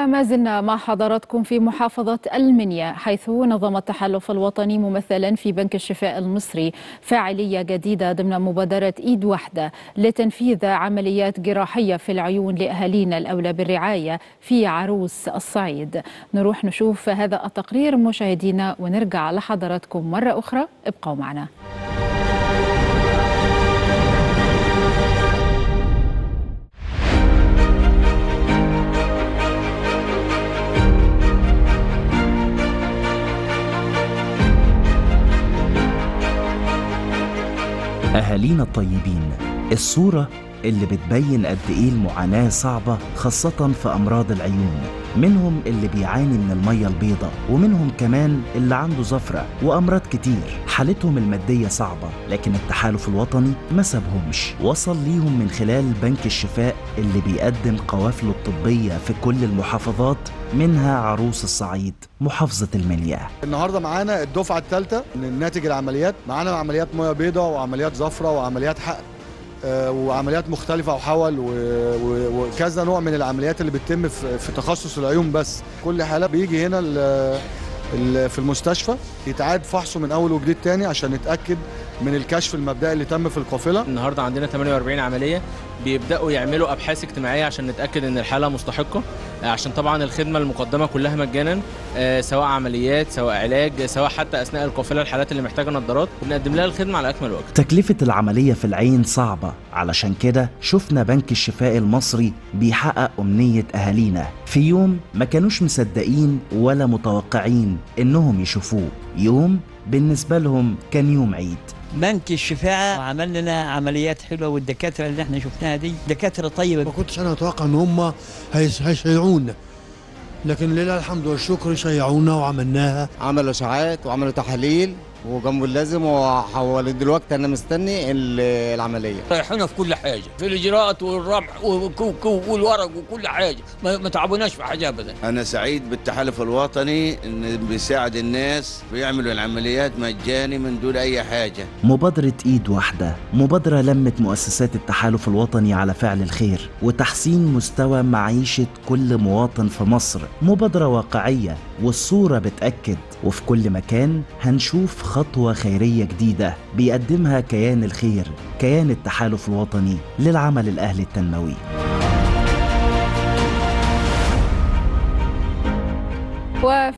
وما زلنا مع حضراتكم في محافظة المنيا حيث نظم التحالف الوطني ممثلا في بنك الشفاء المصري فاعلية جديدة ضمن مبادرة إيد واحدة لتنفيذ عمليات جراحية في العيون لأهالينا الأولى بالرعاية في عروس الصعيد نروح نشوف هذا التقرير مشاهدينا ونرجع لحضراتكم مرة أخرى ابقوا معنا أهالينا الطيبين الصورة اللي بتبين قد إيه المعاناة صعبة خاصة في أمراض العيون منهم اللي بيعاني من المية البيضاء ومنهم كمان اللي عنده زفرة وأمراض كتير حالتهم المادية صعبة لكن التحالف الوطني ما سابهمش وصل ليهم من خلال بنك الشفاء اللي بيقدم قوافله الطبية في كل المحافظات منها عروس الصعيد محافظة المنيا النهارده معانا الدفعه الثالثه من ناتج العمليات معانا عمليات ميه بيضاء وعمليات زفره وعمليات حقن آه، وعمليات مختلفة وحول و- و- وكذا نوع من العمليات اللي بتتم في في تخصص العيون بس كل حالة بيجي هنا ال- ال- في المستشفى يتعاد فحصه من أول وجديد تاني عشان نتأكد من الكشف المبدئي اللي تم في القافلة النهارده عندنا 48 عمليه بيبداوا يعملوا ابحاث اجتماعيه عشان نتاكد ان الحاله مستحقه آه، عشان طبعا الخدمه المقدمه كلها مجانا آه، سواء عمليات سواء علاج سواء حتى اثناء القافله الحالات اللي محتاجه نظارات بنقدم لها الخدمه على اكمل وجه تكلفة العملية في العين صعبة علشان كده شفنا بنك الشفاء المصري بيحقق أمنية أهالينا في يوم ما كانوش مصدقين ولا متوقعين إنهم يشوفوه يوم بالنسبة لهم كان يوم عيد بنك الشفاعة عمل لنا عمليات حلوة والدكاترة اللي احنا شفناها دي دكاترة طيبة ما كنتش انا اتوقع ان هم هيس- هيشيعونا لكن لله الحمد والشكر شيعونا وعملناها عملوا اشاعات وعملوا تحاليل وجنب اللازم وحول دلوقتي انا مستني ال- العمليه ريحونا في كل حاجه في الاجراءات والربح والكو- والورق وكل حاجه ما, ما تعبوناش في حاجه ابدا أنا سعيد بالتحالف الوطني إن بيساعد الناس بيعملوا العمليات مجاني من دون أي حاجة مبادرة إيد واحدة مبادرة لمت مؤسسات التحالف الوطني على فعل الخير وتحسين مستوى معيشة كل مواطن في مصر مبادرة واقعية والصورة بتأكد وفي كل مكان هنشوف خطوة خيرية جديدة بيقدمها كيان الخير كيان التحالف الوطني للعمل الأهلي التنموي و